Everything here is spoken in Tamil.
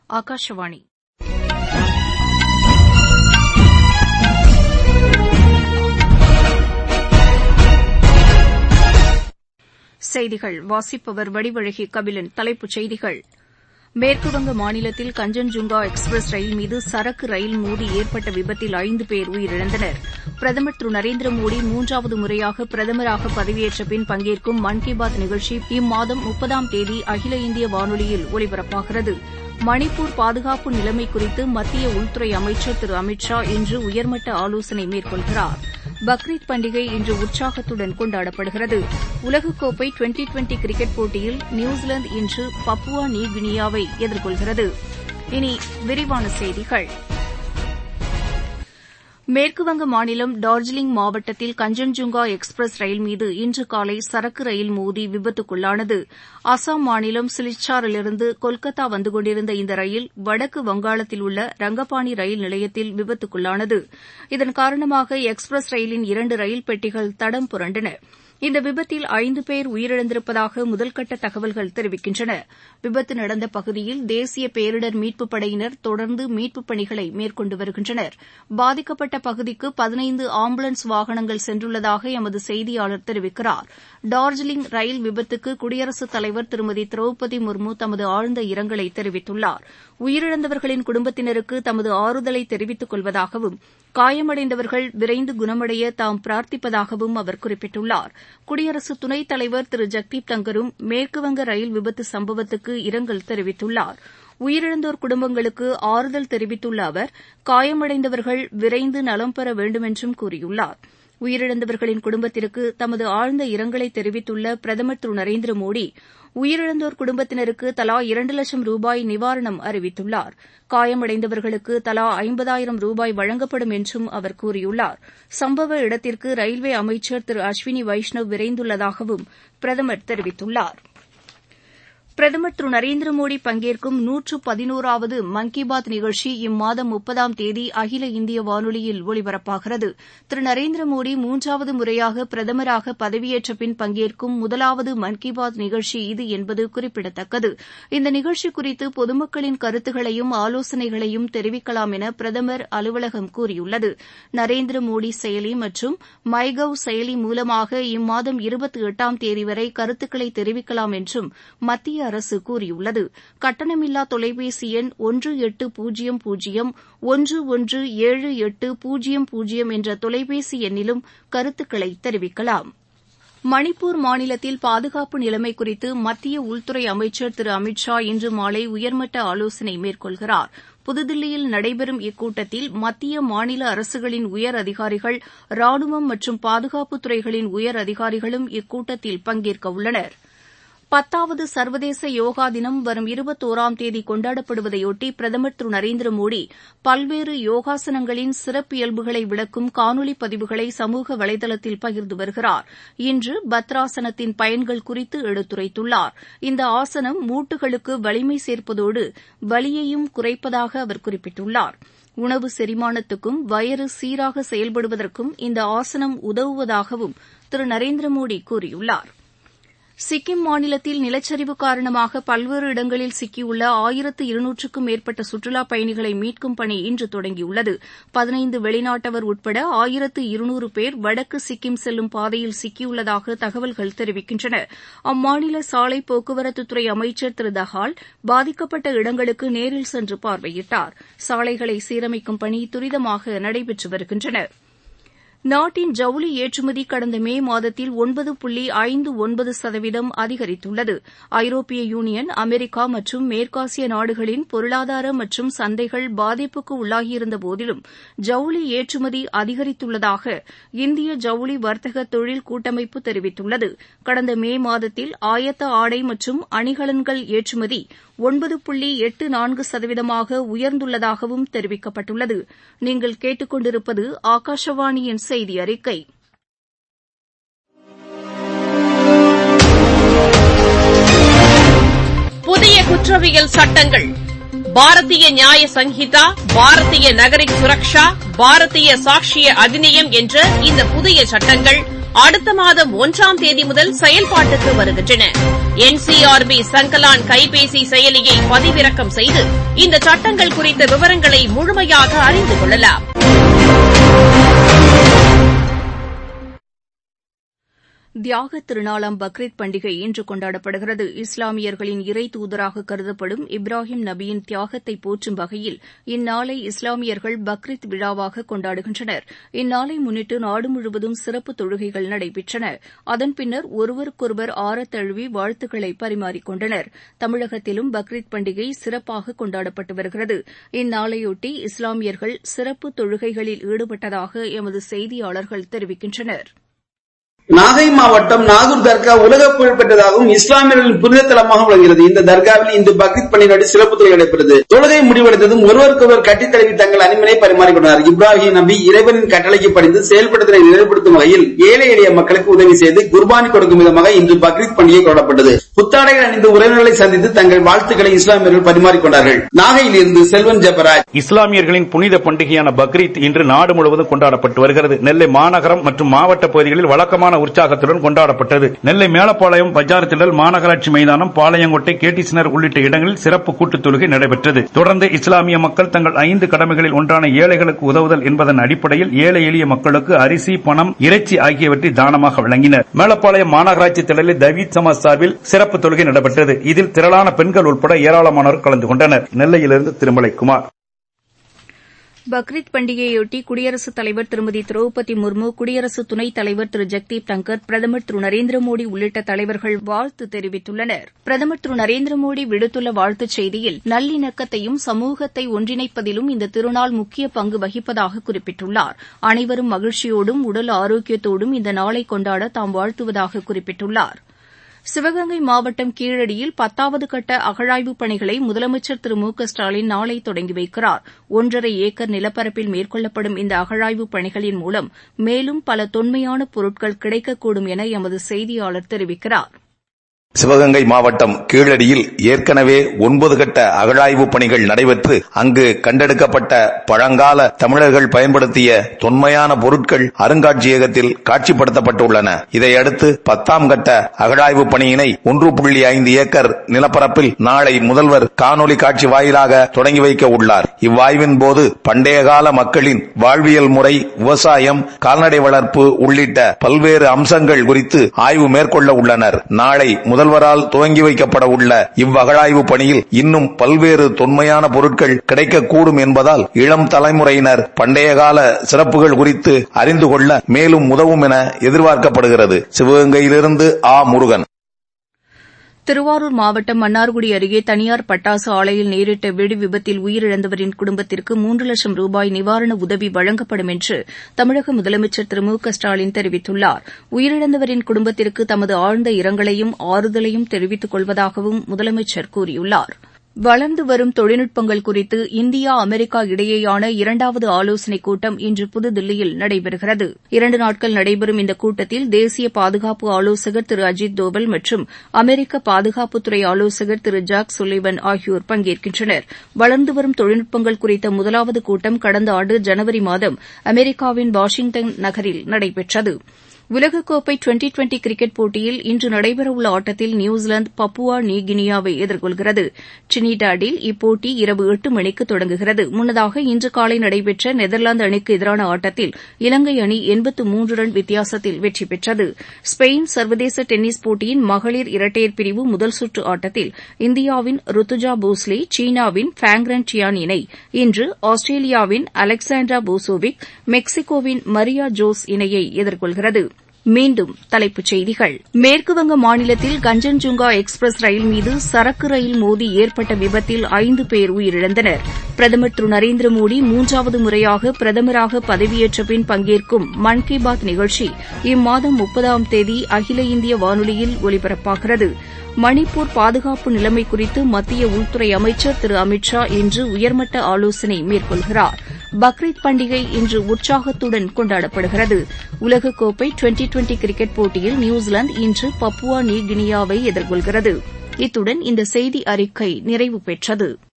ஆகாஷவாணி செய்திகள் வாசிப்பவர் வடிவழகி கபிலன் தலைப்புச் செய்திகள் மேற்குவங்க மாநிலத்தில் கஞ்சன்ஜுங்கா எக்ஸ்பிரஸ் ரயில் மீது சரக்கு ரயில் மோதி ஏற்பட்ட விபத்தில் ஐந்து பேர் உயிரிழந்தனர் பிரதமர் திரு நரேந்திர மோடி மூன்றாவது முறையாக பிரதமராக பதவியேற்ற பின் பங்கேற்கும் மன் கி பாத் நிகழ்ச்சி இம்மாதம் முப்பதாம் தேதி அகில இந்திய வானொலியில் ஒலிபரப்பாகிறது மணிப்பூர் பாதுகாப்பு நிலைமை குறித்து மத்திய உள்துறை அமைச்சர் திரு அமித் ஷா இன்று உயர்மட்ட ஆலோசனை மேற்கொள்கிறார் பக்ரீத் பண்டிகை இன்று உற்சாகத்துடன் கொண்டாடப்படுகிறது உலகக்கோப்பை டுவெண்டி டுவெண்டி கிரிக்கெட் போட்டியில் நியூசிலாந்து இன்று பப்புவா நியூ கினியாவை எதிர்கொள்கிறது இனி விரிவான செய்திகள் மேற்குவங்க மாநிலம் டார்ஜிலிங் மாவட்டத்தில் கஞ்சன்ஜுங்கா எக்ஸ்பிரஸ் ரயில் மீது இன்று காலை சரக்கு ரயில் மோதி விபத்துக்குள்ளானது அசாம் மாநிலம் சிலிச்சாரிலிருந்து கொல்கத்தா வந்து கொண்டிருந்த இந்த ரயில் வடக்கு வங்காளத்தில் உள்ள ரங்கபாணி ரயில் நிலையத்தில் விபத்துக்குள்ளானது இதன் காரணமாக எக்ஸ்பிரஸ் ரயிலின் இரண்டு ரயில் பெட்டிகள் தடம் புரண்டன இந்த விபத்தில் ஐந்து பேர் உயிரிழந்திருப்பதாக முதல்கட்ட தகவல்கள் தெரிவிக்கின்றன விபத்து நடந்த பகுதியில் தேசிய பேரிடர் மீட்புப் படையினர் தொடர்ந்து மீட்புப் பணிகளை மேற்கொண்டு வருகின்றனர் பாதிக்கப்பட்ட பகுதிக்கு பதினைந்து ஆம்புலன்ஸ் வாகனங்கள் சென்றுள்ளதாக எமது செய்தியாளர் தெரிவிக்கிறார் டார்ஜிலிங் ரயில் விபத்துக்கு குடியரசுத் தலைவர் திருமதி திரௌபதி முர்மு தமது ஆழ்ந்த இரங்கலை தெரிவித்துள்ளார் உயிரிழந்தவர்களின் குடும்பத்தினருக்கு தமது ஆறுதலை தெரிவித்துக் கொள்வதாகவும் காயமடைந்தவர்கள் விரைந்து குணமடைய தாம் பிரார்த்திப்பதாகவும் அவர் குறிப்பிட்டுள்ளார் குடியரசு துணைத் தலைவர் திரு ஜெக்தீப் தங்கரும் மேற்குவங்க ரயில் விபத்து சம்பவத்துக்கு இரங்கல் தெரிவித்துள்ளார் உயிரிழந்தோர் குடும்பங்களுக்கு ஆறுதல் தெரிவித்துள்ள அவர் காயமடைந்தவர்கள் விரைந்து நலம் பெற வேண்டுமென்றும் கூறியுள்ளார் உயிரிழந்தவர்களின் குடும்பத்திற்கு தமது ஆழ்ந்த இரங்கலை தெரிவித்துள்ள பிரதமர் திரு நரேந்திர மோடி உயிரிழந்தோர் குடும்பத்தினருக்கு தலா இரண்டு லட்சம் ரூபாய் நிவாரணம் அறிவித்துள்ளார் காயமடைந்தவர்களுக்கு தலா ஐம்பதாயிரம் ரூபாய் வழங்கப்படும் என்றும் அவர் கூறியுள்ளார் சம்பவ இடத்திற்கு ரயில்வே அமைச்சர் திரு அஸ்வினி வைஷ்ணவ் விரைந்துள்ளதாகவும் பிரதமர் தெரிவித்துள்ளார் பிரதமர் திரு நரேந்திர மோடி பங்கேற்கும் நூற்று பதினோராவது மன் கி பாத் நிகழ்ச்சி இம்மாதம் முப்பதாம் தேதி அகில இந்திய வானொலியில் ஒலிபரப்பாகிறது திரு நரேந்திர மோடி மூன்றாவது முறையாக பிரதமராக பதவியேற்ற பின் பங்கேற்கும் முதலாவது மன் கி பாத் நிகழ்ச்சி இது என்பது குறிப்பிடத்தக்கது இந்த நிகழ்ச்சி குறித்து பொதுமக்களின் கருத்துகளையும் ஆலோசனைகளையும் தெரிவிக்கலாம் என பிரதமர் அலுவலகம் கூறியுள்ளது நரேந்திர மோடி செயலி மற்றும் மை கவ் செயலி மூலமாக இம்மாதம் இருபத்தி எட்டாம் தேதி வரை கருத்துக்களை தெரிவிக்கலாம் என்றும் மத்திய அரசு கூறியுள்ளது கட்டணமில்லா தொலைபேசி எண் ஒன்று எட்டு பூஜ்ஜியம் பூஜ்ஜியம் ஒன்று ஒன்று ஏழு எட்டு பூஜ்ஜியம் பூஜ்ஜியம் என்ற தொலைபேசி எண்ணிலும் கருத்துக்களை தெரிவிக்கலாம் மணிப்பூர் மாநிலத்தில் பாதுகாப்பு நிலைமை குறித்து மத்திய உள்துறை அமைச்சர் திரு அமித் ஷா இன்று மாலை உயர்மட்ட ஆலோசனை மேற்கொள்கிறார் புதுதில்லியில் நடைபெறும் இக்கூட்டத்தில் மத்திய மாநில அரசுகளின் உயர் அதிகாரிகள் ராணுவம் மற்றும் பாதுகாப்புத் துறைகளின் உயர் அதிகாரிகளும் இக்கூட்டத்தில் பங்கேற்க உள்ளனா் பத்தாவது சர்வதேச யோகா தினம் வரும் இருபத்தோராம் தேதி கொண்டாடப்படுவதையொட்டி பிரதமர் திரு நரேந்திர மோடி பல்வேறு யோகாசனங்களின் சிறப்பியல்புகளை விளக்கும் காணொலி பதிவுகளை சமூக வலைதளத்தில் பகிர்ந்து வருகிறார் இன்று பத்ராசனத்தின் பயன்கள் குறித்து எடுத்துரைத்துள்ளார் இந்த ஆசனம் மூட்டுகளுக்கு வலிமை சேர்ப்பதோடு வலியையும் குறைப்பதாக அவர் குறிப்பிட்டுள்ளார் உணவு செரிமானத்துக்கும் வயிறு சீராக செயல்படுவதற்கும் இந்த ஆசனம் உதவுவதாகவும் திரு நரேந்திர மோடி கூறியுள்ளார் சிக்கிம் மாநிலத்தில் நிலச்சரிவு காரணமாக பல்வேறு இடங்களில் சிக்கியுள்ள ஆயிரத்து இருநூற்றுக்கும் மேற்பட்ட சுற்றுலாப் பயணிகளை மீட்கும் பணி இன்று தொடங்கியுள்ளது பதினைந்து வெளிநாட்டவர் உட்பட ஆயிரத்து இருநூறு பேர் வடக்கு சிக்கிம் செல்லும் பாதையில் சிக்கியுள்ளதாக தகவல்கள் தெரிவிக்கின்றன அம்மாநில சாலை போக்குவரத்துத்துறை அமைச்சர் திரு தஹால் பாதிக்கப்பட்ட இடங்களுக்கு நேரில் சென்று பார்வையிட்டார் சாலைகளை சீரமைக்கும் பணி துரிதமாக நடைபெற்று வருகின்றன நாட்டின் ஜவுளி ஏற்றுமதி கடந்த மே மாதத்தில் ஒன்பது புள்ளி ஐந்து ஒன்பது சதவீதம் அதிகரித்துள்ளது ஐரோப்பிய யூனியன் அமெரிக்கா மற்றும் மேற்காசிய நாடுகளின் பொருளாதார மற்றும் சந்தைகள் பாதிப்புக்கு உள்ளாகியிருந்த போதிலும் ஜவுளி ஏற்றுமதி அதிகரித்துள்ளதாக இந்திய ஜவுளி வர்த்தக தொழில் கூட்டமைப்பு தெரிவித்துள்ளது கடந்த மே மாதத்தில் ஆயத்த ஆடை மற்றும் அணிகலன்கள் ஏற்றுமதி ஒன்பது புள்ளி எட்டு நான்கு சதவீதமாக உயர்ந்துள்ளதாகவும் தெரிவிக்கப்பட்டுள்ளது நீங்கள் கேட்டுக் கொண்டிருப்பது ஆகாஷவாணியின் செய்தி அறிக்கை புதிய குற்றவியல் சட்டங்கள் பாரதிய நியாய சங்கீதா பாரதிய நகரிக் சுரக்ஷா பாரதிய சாட்சிய அதிநியம் என்ற இந்த புதிய சட்டங்கள் அடுத்த மாதம் ஒன்றாம் தேதி முதல் செயல்பாட்டுக்கு வருகின்றன என்சிஆர்பி சங்கலான் கைபேசி செயலியை பதிவிறக்கம் செய்து இந்த சட்டங்கள் குறித்த விவரங்களை முழுமையாக அறிந்து கொள்ளலாம் தியாக திருநாளாம் பக்ரீத் பண்டிகை இன்று கொண்டாடப்படுகிறது இஸ்லாமியர்களின் இறை தூதராக கருதப்படும் இப்ராஹிம் நபியின் தியாகத்தை போற்றும் வகையில் இந்நாளை இஸ்லாமியர்கள் பக்ரீத் விழாவாக கொண்டாடுகின்றனர் இந்நாளை முன்னிட்டு நாடு முழுவதும் சிறப்பு தொழுகைகள் நடைபெற்றன அதன் பின்னர் ஒருவருக்கொருவர் ஆரத்தழுவி வாழ்த்துக்களை பரிமாறிக் கொண்டனர் தமிழகத்திலும் பக்ரீத் பண்டிகை சிறப்பாக கொண்டாடப்பட்டு வருகிறது இந்நாளையொட்டி இஸ்லாமியர்கள் சிறப்பு தொழுகைகளில் ஈடுபட்டதாக எமது செய்தியாளர்கள் தெரிவிக்கின்றனர் நாகை மாவட்டம் நாகூர் தர்கா உலக புகழ் பெற்றதாகவும் இஸ்லாமியர்களின் புனித தலமாக விளங்குகிறது இந்த தர்காவில் இன்று பக்ரீத் பண்டிகை சிறப்பு தொகை நடைபெற்றது தொழுகை முடிவடைந்ததும் ஒருவருக்கொருவர் கட்டித் தழுவி தங்கள் அனிமனை பரிமாறிக்கொண்டனர் இப்ராஹிம் நபி இறைவனின் கட்டளைக்கு படிந்து செயல்படுத்தலை நிறைவுபடுத்தும் வகையில் ஏழை எளிய மக்களுக்கு உதவி செய்து குர்பானி கொடுக்கும் விதமாக இன்று பக்ரீத் பண்டிகை கொண்டாடப்பட்டது புத்தாடைகள் அணிந்து உறவினர்களை சந்தித்து தங்கள் வாழ்த்துக்களை இஸ்லாமியர்கள் பரிமாறிக்கொண்டார்கள் நாகையில் இருந்து செல்வன் ஜபராஜ் இஸ்லாமியர்களின் புனித பண்டிகையான பக்ரீத் இன்று நாடு முழுவதும் கொண்டாடப்பட்டு வருகிறது நெல்லை மாநகரம் மற்றும் மாவட்ட பகுதிகளில் வழக்கமான உற்சாகத்துடன் கொண்டாடப்பட்டது நெல்லை மேலப்பாளையம் பஜார் திடல் மாநகராட்சி மைதானம் பாளையங்கோட்டை கேட்டிசினர் உள்ளிட்ட இடங்களில் சிறப்பு கூட்டுத் தொழுகை நடைபெற்றது தொடர்ந்து இஸ்லாமிய மக்கள் தங்கள் ஐந்து கடமைகளில் ஒன்றான ஏழைகளுக்கு உதவுதல் என்பதன் அடிப்படையில் ஏழை எளிய மக்களுக்கு அரிசி பணம் இறைச்சி ஆகியவற்றை தானமாக வழங்கினர் மேலப்பாளையம் மாநகராட்சி திடலில் தவீத் சமாஜ் சார்பில் சிறப்பு தொழுகை நடைபெற்றது இதில் திரளான பெண்கள் உட்பட ஏராளமானோர் கலந்து கொண்டனர் நெல்லையிலிருந்து திருமலை குமார் பக்ரீத் பண்டிகையொட்டி குடியரசுத் தலைவர் திருமதி திரௌபதி முர்மு குடியரசு துணைத் தலைவர் திரு ஜெக்தீப் தங்கர் பிரதமர் திரு நரேந்திர மோடி உள்ளிட்ட தலைவர்கள் வாழ்த்து தெரிவித்துள்ளனர் பிரதமர் திரு நரேந்திர மோடி விடுத்துள்ள வாழ்த்துச் செய்தியில் நல்லிணக்கத்தையும் சமூகத்தை ஒன்றிணைப்பதிலும் இந்த திருநாள் முக்கிய பங்கு வகிப்பதாக குறிப்பிட்டுள்ளார் அனைவரும் மகிழ்ச்சியோடும் உடல் ஆரோக்கியத்தோடும் இந்த நாளை கொண்டாட தாம் வாழ்த்துவதாக குறிப்பிட்டுள்ளார் சிவகங்கை மாவட்டம் கீழடியில் பத்தாவது கட்ட அகழாய்வுப் பணிகளை முதலமைச்சர் திரு மு க ஸ்டாலின் நாளை தொடங்கி வைக்கிறார் ஒன்றரை ஏக்கர் நிலப்பரப்பில் மேற்கொள்ளப்படும் இந்த அகழாய்வுப் பணிகளின் மூலம் மேலும் பல தொன்மையான பொருட்கள் கிடைக்கக்கூடும் என எமது செய்தியாளர் தெரிவிக்கிறார் சிவகங்கை மாவட்டம் கீழடியில் ஏற்கனவே ஒன்பது கட்ட அகழாய்வு பணிகள் நடைபெற்று அங்கு கண்டெடுக்கப்பட்ட பழங்கால தமிழர்கள் பயன்படுத்திய தொன்மையான பொருட்கள் அருங்காட்சியகத்தில் காட்சிப்படுத்தப்பட்டுள்ளன இதையடுத்து பத்தாம் கட்ட அகழாய்வு பணியினை ஒன்று புள்ளி ஐந்து ஏக்கர் நிலப்பரப்பில் நாளை முதல்வர் காணொலி காட்சி வாயிலாக தொடங்கி வைக்க உள்ளார் இவ்வாய்வின் போது பண்டைய கால மக்களின் வாழ்வியல் முறை விவசாயம் கால்நடை வளர்ப்பு உள்ளிட்ட பல்வேறு அம்சங்கள் குறித்து ஆய்வு மேற்கொள்ள உள்ளனர் நாளை முதல் முதல்வரால் துவங்கி வைக்கப்பட உள்ள இவ்வகழாய்வு பணியில் இன்னும் பல்வேறு தொன்மையான பொருட்கள் கிடைக்கக்கூடும் என்பதால் இளம் தலைமுறையினர் பண்டைய கால சிறப்புகள் குறித்து அறிந்து கொள்ள மேலும் உதவும் என எதிர்பார்க்கப்படுகிறது சிவகங்கையிலிருந்து ஆ முருகன் திருவாரூர் மாவட்டம் மன்னார்குடி அருகே தனியார் பட்டாசு ஆலையில் நேரிட்ட வெடி விபத்தில் உயிரிழந்தவரின் குடும்பத்திற்கு மூன்று லட்சம் ரூபாய் நிவாரண உதவி வழங்கப்படும் என்று தமிழக முதலமைச்சர் திரு மு க ஸ்டாலின் தெரிவித்துள்ளார் உயிரிழந்தவரின் குடும்பத்திற்கு தமது ஆழ்ந்த இரங்கலையும் ஆறுதலையும் தெரிவித்துக் கொள்வதாகவும் முதலமைச்சர் கூறியுள்ளாா் வளர்ந்து வரும் தொழில்நுட்பங்கள் குறித்து இந்தியா அமெரிக்கா இடையேயான இரண்டாவது ஆலோசனைக் கூட்டம் இன்று புதுதில்லியில் நடைபெறுகிறது இரண்டு நாட்கள் நடைபெறும் இந்த கூட்டத்தில் தேசிய பாதுகாப்பு ஆலோசகர் திரு அஜித் தோவல் மற்றும் அமெரிக்க பாதுகாப்புத்துறை ஆலோசகர் திரு ஜாக் சுல்லிவன் ஆகியோர் பங்கேற்கின்றனர் வளர்ந்து வரும் தொழில்நுட்பங்கள் குறித்த முதலாவது கூட்டம் கடந்த ஆண்டு ஜனவரி மாதம் அமெரிக்காவின் வாஷிங்டன் நகரில் நடைபெற்றது உலகக்கோப்பை டுவெண்டி டுவெண்டி கிரிக்கெட் போட்டியில் இன்று நடைபெறவுள்ள ஆட்டத்தில் நியூசிலாந்து பப்புவா நியூகினியாவை எதிர்கொள்கிறது டிரினிடாடில் இப்போட்டி இரவு எட்டு மணிக்கு தொடங்குகிறது முன்னதாக இன்று காலை நடைபெற்ற நெதர்லாந்து அணிக்கு எதிரான ஆட்டத்தில் இலங்கை அணி எண்பத்து மூன்று ரன் வித்தியாசத்தில் வெற்றி பெற்றது ஸ்பெயின் சர்வதேச டென்னிஸ் போட்டியின் மகளிர் இரட்டையர் பிரிவு முதல் சுற்று ஆட்டத்தில் இந்தியாவின் ருத்துஜா போஸ்லே சீனாவின் ஃபேங்ரன் சியான் இணை இன்று ஆஸ்திரேலியாவின் அலெக்சாண்ட்ரா போசோவிக் மெக்சிகோவின் மரியா ஜோஸ் இணையை எதிர்கொள்கிறது மீண்டும் தலைப்புச் செய்திகள் மேற்குவங்க மாநிலத்தில் கஞ்சன்ஜுங்கா எக்ஸ்பிரஸ் ரயில் மீது சரக்கு ரயில் மோதி ஏற்பட்ட விபத்தில் ஐந்து பேர் உயிரிழந்தனர் பிரதமர் திரு நரேந்திர மோடி மூன்றாவது முறையாக பிரதமராக பதவியேற்ற பின் பங்கேற்கும் மன் கி பாத் நிகழ்ச்சி இம்மாதம் முப்பதாம் தேதி அகில இந்திய வானொலியில் ஒலிபரப்பாகிறது மணிப்பூர் பாதுகாப்பு நிலைமை குறித்து மத்திய உள்துறை அமைச்சர் திரு அமித் ஷா இன்று உயர்மட்ட ஆலோசனை மேற்கொள்கிறார் பக்ரீத் பண்டிகை இன்று உற்சாகத்துடன் கொண்டாடப்படுகிறது உலகக்கோப்பை டுவெண்டி டுவெண்டி கிரிக்கெட் போட்டியில் நியூசிலாந்து இன்று பப்புவா நியூ கினியாவை எதிர்கொள்கிறது இத்துடன் இந்த செய்தி அறிக்கை நிறைவு பெற்றது